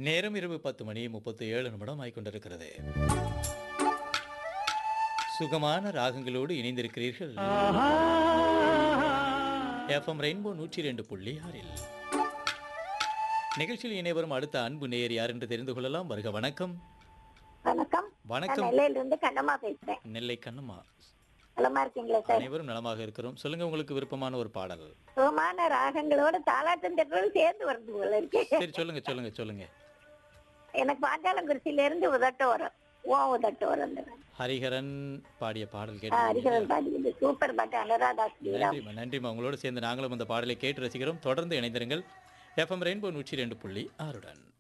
நேரம் இரவு பத்து மணி முப்பத்தி ஏழு நிமிடம் ஆய்கொண்டிருக்கிறது சுகமான ராகங்களோடு இணைந்திருக்கிறீர்கள் எஃப்எம் ரெயின்போ நூற்றி ரெண்டு புள்ளி ஆறில் நிகழ்ச்சியில் இணைவரும் அடுத்த அன்பு நேயர் யார் என்று தெரிந்து கொள்ளலாம் வருக வணக்கம் வணக்கம் நான் வணக்கம் நெல்லையில இருந்து கண்ணம்மா பேசுறேன் நெல்லை கண்ணம்மா நலமா இருக்கீங்களா சார் அனைவரும் நலமாக இருக்கிறோம் சொல்லுங்க உங்களுக்கு விருப்பமான ஒரு பாடல் சுகமான ராகங்களோட தாலாட்டம் தட்டுறது சேர்ந்து வருது போல இருக்கு சரி சொல்லுங்க சொல்லுங்க சொல்லுங்க எனக்கு பாஞ்சாலங்குறிச்சியில இருந்து உதட்டோரம் ஓ உதட்டோரம் ஹரிஹரன் பாடிய பாடல் ஹரிகரன் கேட்டு பாடிக்குது சூப்பர் பாட்டு அனுராதா ஸ்ரீராம் நன்றிம்மா நன்றிம்மா உங்களோடு சேர்ந்து நாங்களும் அந்த பாடலை கேட்டு ரசிக்கிறோம் தொடர்ந்து இணைந்திருங்கள் எஃப்எம் ரெயின்போ நூற்றி ரெண்டு புள்ளி ஆறுடன்